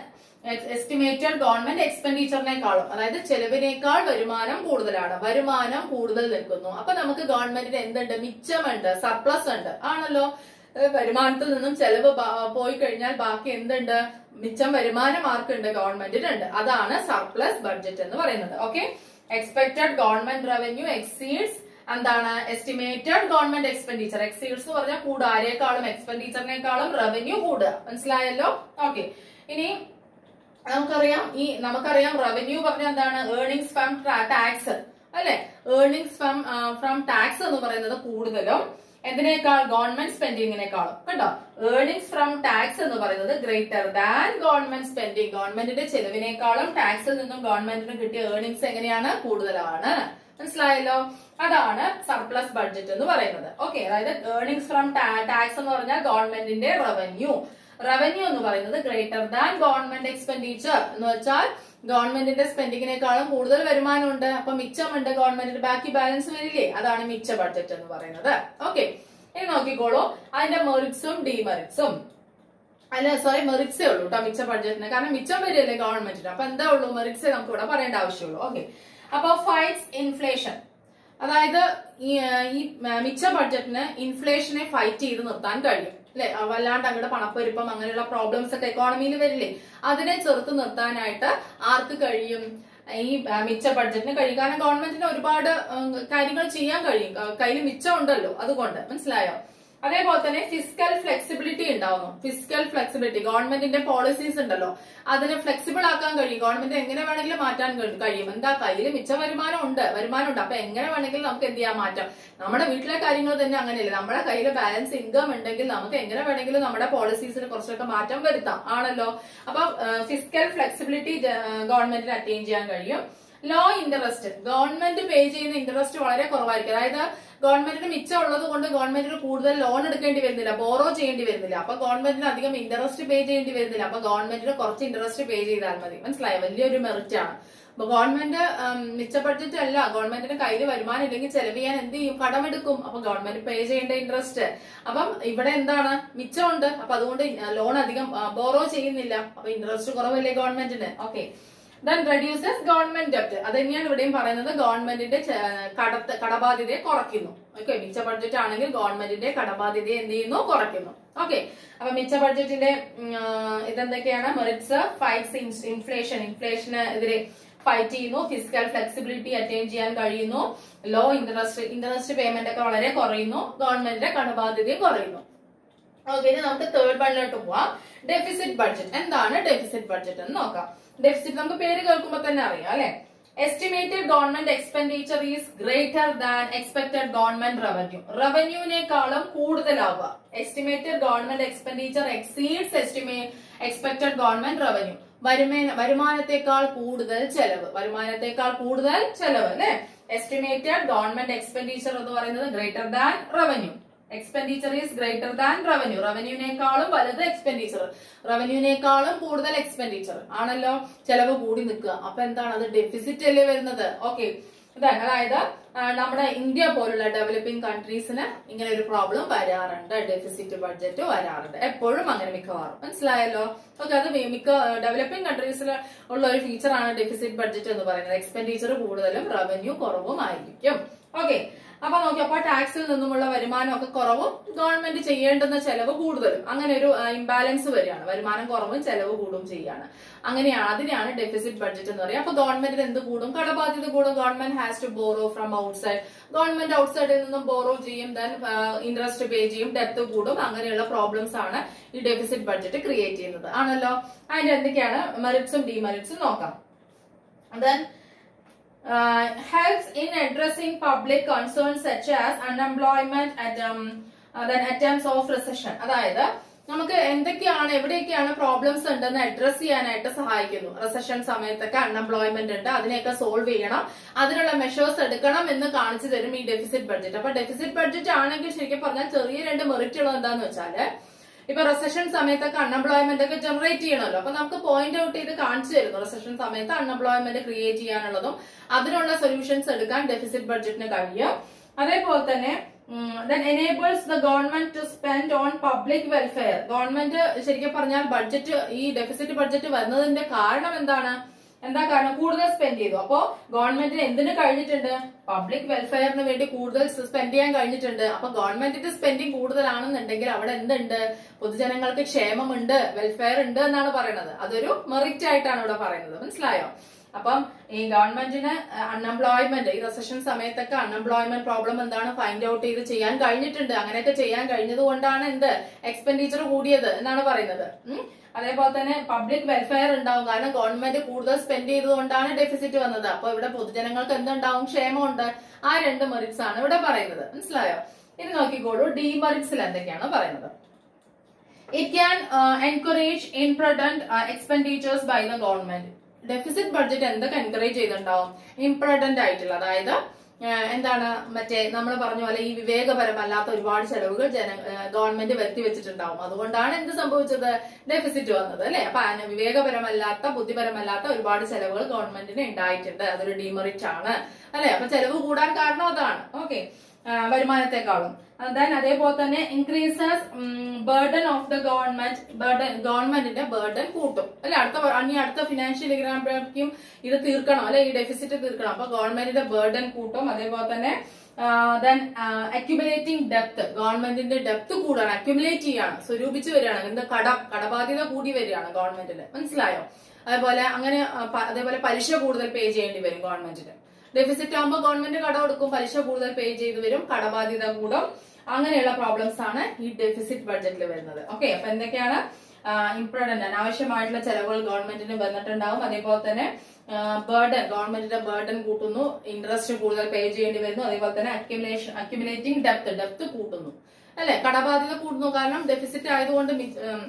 എസ്റ്റിമേറ്റഡ് ഗവൺമെന്റ് എക്സ്പെൻഡിച്ചറിനേക്കാളും അതായത് ചെലവിനേക്കാൾ വരുമാനം കൂടുതലാണ് വരുമാനം കൂടുതൽ നിൽക്കുന്നു അപ്പൊ നമുക്ക് ഗവൺമെന്റിന് എന്തുണ്ട് മിച്ചമുണ്ട് സർപ്ലസ് ഉണ്ട് ആണല്ലോ ഏഹ് വരുമാനത്തിൽ നിന്നും ചെലവ് ബാ- പോയി കഴിഞ്ഞാൽ ബാക്കി എന്തുണ്ട് മിച്ചം വരുമാനം ആർക്കുണ്ട് ഗവൺമെന്റിനുണ്ട് അതാണ് സർപ്ലസ് ബഡ്ജറ്റ് എന്ന് പറയുന്നത് okay expected government revenue exceeds എന്താണ് എസ്റ്റിമേറ്റഡ് ഗവൺമെന്റ് എക്സ്പെൻഡിച്ചർ എക്സീഡ്സ് എന്ന് പറഞ്ഞാൽ കൂടുക ആരേക്കാളും എക്സ്പെൻഡിച്ചറിനേക്കാളും റവന്യൂ കൂടുക മനസ്സിലായല്ലോ ഓക്കെ ഇനി നമുക്കറിയാം ഈ നമുക്കറിയാം റവന്യൂ പറഞ്ഞാൽ എന്താണ് ഏർണിങ്സ് ഫ്രം ടാക്സ് അല്ലെ ഏർണിങ്സ് ഫ്രം ഫ്രം ടാക്സ് എന്ന് പറയുന്നത് കൂടുതലും എന്തിനേക്കാൾ ഗവൺമെന്റ് സ്പെൻഡിങ്ങിനേക്കാളും കേട്ടോ ഏർണിങ്സ് ഫ്രം ടാക്സ് എന്ന് പറയുന്നത് ഗ്രേറ്റർ ദാൻ ഗവൺമെന്റ് സ്പെൻഡിങ് ഗവൺമെന്റിന്റെ ചെലവിനേക്കാളും ടാക്സിൽ നിന്നും ഗവൺമെന്റിന് കിട്ടിയ ഏർണിങ്സ് എങ്ങനെയാണ് കൂടുതലാണ് മനസ്സിലായല്ലോ അതാണ് സർപ്ലസ് ബഡ്ജറ്റ് എന്ന് പറയുന്നത് ഓക്കെ അതായത് ഏർണിങ്സ് ഫ്രം ടാക്സ് എന്ന് പറഞ്ഞാൽ ഗവൺമെന്റിന്റെ റവന്യൂ റവന്യൂ എന്ന് പറയുന്നത് ഗ്രേറ്റർ ദാൻ ഗവൺമെന്റ് എക്സ്പെൻഡിച്ചർ എന്ന് വെച്ചാൽ ഗവൺമെന്റിന്റെ സ്പെൻഡിങ്ങിനേക്കാളും കൂടുതൽ വരുമാനമുണ്ട് അപ്പൊ മിച്ചമുണ്ട് ഗവൺമെന്റിന്റെ ബാക്കി ബാലൻസ് വരില്ലേ അതാണ് മിച്ച ബഡ്ജറ്റ് എന്ന് പറയുന്നത് ഓക്കെ ഇനി നോക്കിക്കോളൂ അതിന്റെ മെറിറ്റ്സും ഡിമെറിറ്റ്സും അല്ല സോറി മെറിറ്റ്സേ ഉള്ളൂ കേട്ടോ മിച്ച ബഡ്ജറ്റിന് കാരണം മിച്ചം വരില്ലേ ഗവൺമെന്റിന് അപ്പൊ എന്താ ഉള്ളൂ മെറിറ്റ്സേ നമുക്ക് ഇവിടെ പറയേണ്ട ആവശ്യമുള്ളൂ ഓക്കെ അപ്പൊ ഫൈറ്റ്സ് ഇൻഫ്ലേഷൻ അതായത് ഈ ഏഹ്, ഈ ഏഹ്, മിച്ച ബഡ്ജറ്റിന് ഇൻഫ്ലേഷനെ ഫൈറ്റ് ചെയ്ത് നിർത്താൻ കഴിയും അല്ലെ വല്ലാണ്ട് അങ്ങോട്ട് പണപ്പെരുപ്പം അങ്ങനെയുള്ള പ്രോബ്ലംസ് ഒക്കെ എക്കോണമിയിൽ വരില്ലേ അതിനെ ചെറുത്ത് നിർത്താനായിട്ട് ആർക്ക് കഴിയും ഈ ആ, മിച്ച ബഡ്ജറ്റിന് കഴിയും കാരണം ഗവൺമെന്റിന് ഒരുപാട് ഉം, കാര്യങ്ങൾ ചെയ്യാൻ കഴിയും ക- കയ്യിൽ മിച്ചം ഉണ്ടല്ലോ അതുകൊണ്ട് മനസ്സിലായോ അതേപോലെ തന്നെ ഫിസിക്കൽ ഫ്ലെക്സിബിലിറ്റി ഉണ്ടാവുന്നു ഫിസിക്കൽ ഫ്ലെക്സിബിലിറ്റി ഗവൺമെന്റിന്റെ പോളിസീസ് ഉണ്ടല്ലോ അതിനെ ഫ്ലെക്സിബിൾ ആക്കാൻ കഴിയും ഗവൺമെന്റ് എങ്ങനെ വേണമെങ്കിലും മാറ്റാൻ കഴി- കഴിയും എന്താ കയ്യിൽ മിച്ച വരുമാനം ഉണ്ട് വരുമാനം ഉണ്ട് അപ്പൊ എങ്ങനെ വേണമെങ്കിലും നമുക്ക് എന്ത് ചെയ്യാൻ മാറ്റാം നമ്മുടെ വീട്ടിലെ കാര്യങ്ങൾ തന്നെ അങ്ങനെയല്ലേ നമ്മുടെ കയ്യിൽ ബാലൻസ് ഇൻകം ഉണ്ടെങ്കിൽ നമുക്ക് എങ്ങനെ വേണമെങ്കിലും നമ്മുടെ പോളിസീസിന് കുറച്ചൊക്കെ മാറ്റം വരുത്താം ആണല്ലോ അപ്പൊ ഫിസിക്കൽ ഫ്ലെക്സിബിലിറ്റി ഗവൺമെന്റിന് അറ്റൈൻ ചെയ്യാൻ കഴിയും ലോ ഇൻട്രസ്റ്റ് ഗവൺമെന്റ് പേ ചെയ്യുന്ന ഇൻട്രസ്റ്റ് വളരെ കുറവായിരിക്കും അതായത് ഗവൺമെന്റിന് മിച്ചം ഉള്ളത് കൊണ്ട് ഗവൺമെന്റിന് കൂടുതൽ ലോൺ എടുക്കേണ്ടി വരുന്നില്ല ബോറോ ചെയ്യേണ്ടി വരുന്നില്ല അപ്പൊ ഗവൺമെന്റിന് അധികം ഇൻട്രസ്റ്റ് പേ ചെയ്യേണ്ടി വരുന്നില്ല അപ്പൊ ഗവൺമെന്റിന് കുറച്ച് ഇൻട്രസ്റ്റ് പേ ചെയ്താൽ മതി മനസ്സിലായോ വലിയൊരു മെറിറ്റ് ആണ് അപ്പൊ ഗവൺമെന്റ് ഉം, മിച്ച ബഡ്ജറ്റ് അല്ല ഗവൺമെന്റിന് കയ്യിൽ വരുമാനം ഇല്ലെങ്കിൽ ചെലവ് ചെയ്യാൻ എന്ത് ചെയ്യും കടമെടുക്കും അപ്പൊ ഗവൺമെന്റ് പേ ചെയ്യേണ്ട ഇൻട്രസ്റ്റ് അപ്പം ഇവിടെ എന്താണ് മിച്ചമുണ്ട് അപ്പൊ അതുകൊണ്ട് ലോൺ അധികം ബോറോ ചെയ്യുന്നില്ല അപ്പൊ ഇൻട്രസ്റ്റ് കുറവല്ലേ ഗവൺമെന്റിന് ഓക്കെ ദെൻ റെഡ്യൂസസ് ഗവൺമെന്റ് ഡെപ്റ്റ് അത് തന്നെയാണ് ഇവിടെയും പറയുന്നത് ഗവൺമെന്റിന്റെ ചെ- കടത്ത് കടബാധ്യതയെ കുറയ്ക്കുന്നു ഓക്കെ മിച്ച ബഡ്ജറ്റ് ആണെങ്കിൽ ഗവൺമെന്റിന്റെ കടബാധ്യതയെ എന്ത് ചെയ്യുന്നു കുറയ്ക്കുന്നു ഓക്കെ അപ്പൊ മിച്ച ബഡ്ജറ്റിന്റെ ഉം, ആ, ഇതെന്തൊക്കെയാണ് മെറിറ്റ്സ് ഫൈറ്റ്സ് ഇൻഫ്ലേഷൻ ഇൻഫ്ലേഷന് എതിരെ ഫൈറ്റ് ചെയ്യുന്നു ഫിസിക്കൽ ഫ്ലെക്സിബിലിറ്റി അറ്റൈൻ ചെയ്യാൻ കഴിയുന്നു ലോ ഇൻട്രസ്റ്റ് ഇൻട്രസ്റ്റ് പേയ്മെന്റ് ഒക്കെ വളരെ കുറയുന്നു ഗവൺമെന്റിന്റെ കടബാധ്യതയും കുറയുന്നു ഓക്കെ ഇനി നമുക്ക് തേർഡ് വണ്ണിലോട്ട് പോവാം ഡെഫിസിറ്റ് ബഡ്ജറ്റ് എന്താണ് ഡെഫിസിറ്റ് ബഡ്ജറ്റ് എന്ന് നോക്കാം ഡെഫിസിറ്റ് നമുക്ക് പേര് കേൾക്കുമ്പോൾ തന്നെ അറിയാം അല്ലെ estimated government expenditure is greater than expected government revenue റവന്യൂവിനേക്കാളും കൂടുതലാവുക എസ്റ്റിമേറ്റഡ് ഗവൺമെന്റ് എക്സ്പെൻഡിച്ചർ എക്സീഡ്സ് എസ്റ്റിമേ എക്സ്പെക്ടഡ് ഗവൺമെന്റ് റവന്യൂ വരുമാന വരുമാനത്തെക്കാൾ കൂടുതൽ ചെലവ് വരുമാനത്തെക്കാൾ കൂടുതൽ ചെലവ് അല്ലെ എസ്റ്റിമേറ്റഡ് ഗവൺമെന്റ് എക്സ്പെൻഡിച്ചർ എന്ന് പറയുന്നത് greater than revenue expenditure is greater than revenue റവന്യൂവിനേക്കാളും വലുത് എക്സ്പെൻഡിച്ചർ റവന്യൂവിനേക്കാളും കൂടുതൽ എക്സ്പെൻഡിച്ചർ ആണല്ലോ ചെലവ് കൂടി നിൽക്കുക അപ്പൊ എന്താണ് അത് ഡെഫിസിറ്റ് അല്ലേ വരുന്നത് ഓക്കെ ഇതാണ് അതായത് ആ, നമ്മുടെ ഇന്ത്യ പോലുള്ള ഡെവലപ്പിംഗ് കൺട്രീസിന് ഇങ്ങനെ ഒരു പ്രോബ്ലം വരാറുണ്ട് ഡെഫിസിറ്റ് ബഡ്ജറ്റ് വരാറുണ്ട് എപ്പോഴും അങ്ങനെ മിക്കവാറും മനസ്സിലായല്ലോ ഓക്കെ അത് മി- മിക്ക ഡെവലപ്പിംഗ് കൺട്രീസിൽ ഉള്ള ഒരു ഫീച്ചറാണ് ഡെഫിസിറ്റ് ബഡ്ജറ്റ് എന്ന് പറയുന്നത് എക്സ്പെൻഡിച്ചർ കൂടുതലും റവന്യൂ കുറവും ആയിരിക്കും ഓക്കെ അപ്പൊ നോക്കിയപ്പോ ടാക്സിൽ നിന്നുമുള്ള വരുമാനം ഒക്കെ കുറവും ഗവൺമെന്റ് ചെയ്യേണ്ടുന്ന ചെലവ് കൂടുതലും അങ്ങനെ ഒരു ഇംബാലൻസ് വരികയാണ് വരുമാനം കുറവും ചെലവ് കൂടും ചെയ്യാണ് അങ്ങനെയാണ് അതിനെയാണ് ഡെഫിസിറ്റ് ബഡ്ജറ്റ് എന്ന് പറയുക അപ്പൊ ഗവൺമെന്റിന് എന്ത് കൂടും കടബാധ്യത കൂടും government has to borrow from outside government ഔട്ട്സൈഡിൽ നിന്നും ബോറോ ചെയ്യും ദെൻ ഇൻട്രസ്റ്റ് പേ ചെയ്യും ഡെപ്ത് കൂടും അങ്ങനെയുള്ള പ്രോബ്ലംസ് ആണ് ഈ ഡെഫിസിറ്റ് ബഡ്ജറ്റ് ക്രിയേറ്റ് ചെയ്യുന്നത് ആണല്ലോ അതിന്റെ എന്തൊക്കെയാണ് മെറിറ്റ്സും ഡിമെറിറ്റ്സും നോക്കാം then uh, helps in addressing public concerns such as unemployment at um, uh, then attempts of recession അതായത് നമുക്ക് എന്തൊക്കെയാണ് എവിടെയൊക്കെയാണ് പ്രോബ്ലംസ് ഉണ്ടെന്ന് അഡ്രസ് ചെയ്യാനായിട്ട് സഹായിക്കുന്നു റിസഷൻ സമയത്തൊക്കെ അൺഎംപ്ലോയ്മെന്റ് ഉണ്ട് അതിനെയൊക്കെ സോൾവ് ചെയ്യണം അതിനുള്ള മെഷേഴ്സ് എടുക്കണം എന്ന് കാണിച്ചു തരും ഈ ഡെഫിസിറ്റ് ബഡ്ജറ്റ് അപ്പൊ ഡെഫിസിറ്റ് ബഡ്ജറ്റ് ആണെങ്കിൽ ശരിക്കും പറഞ്ഞാൽ ചെറിയ രണ്ട് മെറിറ്റ് ഉള്ളത് എന്താന്ന് വെച്ചാല് ഇപ്പൊ റിസഷൻ സമയത്തൊക്കെ അൺഎംപ്ലോയ്മെന്റ് ഒക്കെ ജനറേറ്റ് ചെയ്യണമല്ലോ അപ്പൊ നമുക്ക് പോയിന്റ് ഔട്ട് ചെയ്ത് കാണിച്ചു തരുന്നു റിസഷൻ സമയത്ത് അൺഎംപ്ലോയ്മെന്റ് ക്രിയേറ്റ് ചെയ്യാനുള്ളതും അതിനുള്ള സൊല്യൂഷൻസ് എടുക്കാൻ ഡെഫിസിറ്റ് ബഡ്ജറ്റിന് കഴിയും അതേപോലെ തന്നെ then enables the government to spend on public welfare government ശരിക്കും പറഞ്ഞാൽ ബഡ്ജറ്റ് ഈ ഡെഫിസിറ്റ് ബഡ്ജറ്റ് വരുന്നതിന്റെ കാരണം എന്താണ് എന്താ കാരണം കൂടുതൽ സ്പെൻഡ് ചെയ്തു അപ്പോ ഗവൺമെന്റിന് എന്തിനു കഴിഞ്ഞിട്ടുണ്ട് പബ്ലിക് വെൽഫെയറിന് വേണ്ടി കൂടുതൽ സ്പെൻഡ് ചെയ്യാൻ കഴിഞ്ഞിട്ടുണ്ട് അപ്പൊ ഗവൺമെന്റിന്റെ സ്പെൻഡിങ് കൂടുതലാണെന്നുണ്ടെങ്കിൽ അവിടെ എന്തുണ്ട് പൊതുജനങ്ങൾക്ക് ക്ഷേമമുണ്ട് വെൽഫെയർ ഉണ്ട് എന്നാണ് പറയുന്നത് അതൊരു മെറിറ്റ് ആയിട്ടാണ് ഇവിടെ പറയുന്നത് മനസ്സിലായോ അപ്പം ഈ ഗവൺമെന്റിന് അൺഎംപ്ലോയ്മെന്റ് ഈ റെസഷൻ സമയത്തൊക്കെ അൺഎംപ്ലോയ്മെന്റ് പ്രോബ്ലം എന്താണ് ഫൈൻഡ് ഔട്ട് ചെയ്ത് ചെയ്യാൻ കഴിഞ്ഞിട്ടുണ്ട് അങ്ങനെയൊക്കെ ചെയ്യാൻ കഴിഞ്ഞത് കൊണ്ടാണ് എന്ത് എക്സ്പെൻഡിച്ചർ കൂടിയത് എന്നാണ് പറയുന്നത് ഉം. അതേപോലെ തന്നെ പബ്ലിക് വെൽഫെയർ ഉണ്ടാവും കാരണം ഗവൺമെന്റ് കൂടുതൽ സ്പെൻഡ് ചെയ്തതുകൊണ്ടാണ് ഡെഫിസിറ്റ് വന്നത് അപ്പൊ ഇവിടെ പൊതുജനങ്ങൾക്ക് എന്തുണ്ടാവും ക്ഷേമമുണ്ട് ആ രണ്ട് മെറിറ്റ്സ് ആണ് ഇവിടെ പറയുന്നത് മനസ്സിലായോ ഇത് നോക്കിക്കോളൂ ഡിമെറിറ്റ്സിൽ എന്തൊക്കെയാണ് പറയുന്നത് it can encourage imprudent expenditures by the government deficit budget എന്തൊക്കെ എൻകറേജ് ചെയ്തിട്ടുണ്ടാവും ഇംപ്രഡന്റ് ആയിട്ടുള്ള അതായത് ഏഹ് എന്താണ് മറ്റേ നമ്മൾ പറഞ്ഞ പോലെ ഈ വിവേകപരമല്ലാത്ത ഒരുപാട് ചെലവുകൾ ജന ഗവൺമെന്റ് വരുത്തി വെച്ചിട്ടുണ്ടാവും അതുകൊണ്ടാണ് എന്ത് സംഭവിച്ചത് ഡെഫിസിറ്റ് വന്നത് അല്ലെ അപ്പൊ അതിന് വിവേകപരമല്ലാത്ത ബുദ്ധിപരമല്ലാത്ത ഒരുപാട് ചെലവുകൾ ഗവൺമെന്റിന് ഉണ്ടായിട്ടുണ്ട് അതൊരു ഡിമെറിറ്റ് ആണ് അല്ലെ അപ്പൊ ചെലവ് കൂടാൻ കാരണം അതാണ് ഓക്കെ വരുമാനത്തെക്കാളും ദെൻ അതേപോലെ തന്നെ increases burden of the government burden ഗവൺമെന്റിന്റെ ബർഡൻ കൂട്ടും അല്ലെ അടുത്ത വ- ഇനി അടുത്ത ഫിനാൻഷ്യൽ ഇയറാകുമ്പോഴേക്കും ഇത് തീർക്കണം അല്ലെ ഈ ഡെഫിസിറ്റ് തീർക്കണം അപ്പൊ ഗവൺമെന്റിന്റെ ബർഡൻ കൂട്ടും അതേപോലെ തന്നെ ദെൻ അക്യുമുലേറ്റിംഗ് ഡെപ്ത് ഗവൺമെന്റിന്റെ ഡെപ്ത് കൂടാണ് അക്യുമുലേറ്റ് ചെയ്യാണ് സ്വരൂപിച്ച് വരികയാണ് എന്ത് കടം കടബാധ്യത കൂടി വരികയാണ് ഗവൺമെന്റിന് മനസ്സിലായോ അതേപോലെ അങ്ങനെ ആ, പ- അതേപോലെ പലിശ കൂടുതൽ പേ ചെയ്യേണ്ടി വരും ഗവൺമെന്റിന് ഡെഫിസിറ്റ് ആകുമ്പോൾ ഗവൺമെന്റ് കടം കൊടുക്കും പലിശ കൂടുതൽ പേ ചെയ്ത് വരും കടബാധ്യത കൂടും അങ്ങനെയുള്ള പ്രോബ്ലംസ് ആണ് ഈ ഡെഫിസിറ്റ് ബഡ്ജറ്റിൽ വരുന്നത് ഓക്കെ അപ്പൊ എന്തൊക്കെയാണ് ഇംപ്രോർട്ടന്റ് അനാവശ്യമായിട്ടുള്ള ചെലവുകൾ ഗവൺമെന്റിന് വന്നിട്ടുണ്ടാവും അതേപോലെ തന്നെ ബേർഡൻ ഗവൺമെന്റിന്റെ ബേർഡൻ കൂട്ടുന്നു ഇൻട്രസ്റ്റ് കൂടുതൽ പേ ചെയ്യേണ്ടി വരുന്നു അതേപോലെ തന്നെ അക്യുമുലേഷൻ അക്യുമുലേറ്റിംഗ് ഡെപ്ത് ഡെപ്ത് കൂട്ടുന്നു അല്ലെ കടബാധ്യത കൂടുന്നു കാരണം ഡെഫിസിറ്റ് ആയതുകൊണ്ട് മി- ഉം,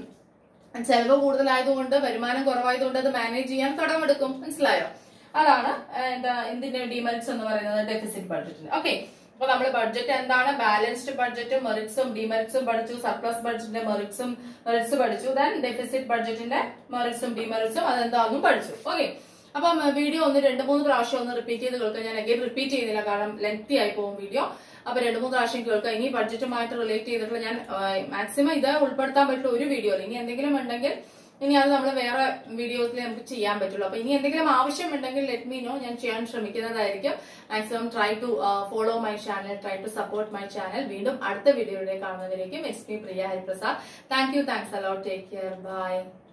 ചെലവ് കൂടുതലായതുകൊണ്ട് വരുമാനം കുറവായതുകൊണ്ട് അത് മാനേജ് ചെയ്യാൻ കടമെടുക്കും മനസ്സിലായോ അതാണ് ഏഹ്, എന്താ എന്തിന്റെ ഡിമെറിറ്റ്സ് എന്ന് പറയുന്നത് ഡെഫിസിറ്റ് ബഡ്ജറ്റിൽ ഓക്കെ അപ്പൊ നമ്മൾ ബഡ്ജറ്റ് എന്താണ് ബാലൻസ്ഡ് ബഡ്ജറ്റ് മെറിറ്റ്സും ഡിമെറിറ്റ്സും പഠിച്ചു സർപ്ലസ് ബഡ്ജറ്റിന്റെ മെറിറ്റ്സും മെറിറ്റ്സ് പഠിച്ചു ദെൻ ഡെഫിസിറ്റ് ബഡ്ജറ്റിന്റെ മെറിറ്റ്സും ഡിമെറിറ്റ്സും അതെന്താണെന്നും പഠിച്ചു ഓക്കെ അപ്പം വീഡിയോ ഒന്ന് രണ്ട് മൂന്ന് പ്രാവശ്യം ഒന്ന് റിപ്പീറ്റ് ചെയ്ത് കേൾക്കുക ഞാൻ അഗൈൻ റിപ്പീറ്റ് ചെയ്യുന്നില്ല കാരണം ലെങ്തി ആയി പോകും വീഡിയോ അപ്പൊ രണ്ട് മൂന്ന് പ്രാവശ്യം കേൾക്കുക ഇനി ബഡ്ജറ്റുമായിട്ട് റിലേറ്റ് ചെയ്തിട്ടുള്ള ഞാൻ മാക്സിമം ഇത് ഉൾപ്പെടുത്താൻ പറ്റുള്ള ഒരു വീഡിയോ ഇനി എന്തെങ്കിലും ഉണ്ടെങ്കിൽ ഇനി അത് നമ്മൾ വേറെ വീഡിയോസിൽ നമുക്ക് ചെയ്യാൻ പറ്റുള്ളൂ അപ്പൊ ഇനി എന്തെങ്കിലും ആവശ്യമുണ്ടെങ്കിൽ ലെറ്റ് മീ നോ ഞാൻ ചെയ്യാൻ ശ്രമിക്കുന്നതായിരിക്കും maximum try to follow my channel try to support my channel വീണ്ടും അടുത്ത വീഡിയോയുടെ കാണുന്നതിലേക്കും S P Priya Hariprasad thank you thanks a lot take care by